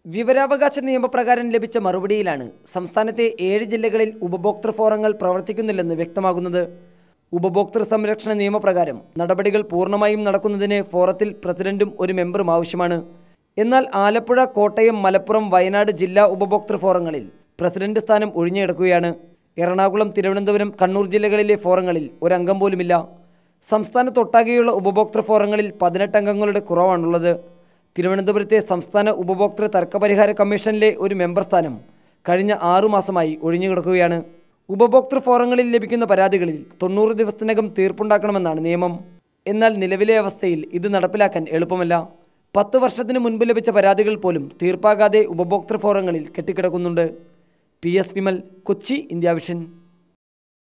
വിവരാവകാശ നിയമപ്രകാരം ലഭിച്ച മറുപടിയിലാണ് സംസ്ഥാനത്തെ ഏഴ് ജില്ലകളിൽ ഉപഭോക്തൃ ഫോറങ്ങൾ പ്രവർത്തിക്കുന്നില്ലെന്ന് വ്യക്തമാകുന്നത് ഉപഭോക്തൃ സംരക്ഷണ നിയമപ്രകാരം നടപടികൾ പൂർണ്ണമായും നടക്കുന്നതിന് ഫോറത്തിൽ പ്രസിഡന്റും ഒരു മെമ്പറും ആവശ്യമാണ് എന്നാൽ ആലപ്പുഴ കോട്ടയം മലപ്പുറം വയനാട് ജില്ലാ ഉപഭോക്തൃ ഫോറങ്ങളിൽ പ്രസിഡന്റ് സ്ഥാനം ഒഴിഞ്ഞുകിടക്കുകയാണ് എറണാകുളം തിരുവനന്തപുരം കണ്ണൂർ ജില്ലകളിലെ ഫോറങ്ങളിൽ ഒരംഗം പോലുമില്ല സംസ്ഥാനത്തൊട്ടാകെയുള്ള ഉപഭോക്തൃ ഫോറങ്ങളിൽ പതിനെട്ട് അംഗങ്ങളുടെ കുറവാണുള്ളത് തിരുവനന്തപുരത്തെ സംസ്ഥാന ഉപഭോക്തൃ തർക്കപരിഹാര കമ്മീഷനിലെ ഒരു മെമ്പർ സ്ഥാനം കഴിഞ്ഞ ആറുമാസമായി ഒഴിഞ്ഞുകിടക്കുകയാണ് ഉപഭോക്തൃ ഫോറങ്ങളിൽ ലഭിക്കുന്ന പരാതികളിൽ തൊണ്ണൂറ് ദിവസത്തിനകം തീർപ്പുണ്ടാക്കണമെന്നാണ് നിയമം എന്നാൽ നിലവിലെ അവസ്ഥയിൽ ഇത് നടപ്പിലാക്കാൻ എളുപ്പമല്ല പത്ത് വർഷത്തിന് മുൻപ് ലഭിച്ച പരാതികൾ പോലും തീർപ്പാകാതെ ഉപഭോക്തൃ ഫോറങ്ങളിൽ കെട്ടിക്കിടക്കുന്നുണ്ട് P S Vimal Kochi India vision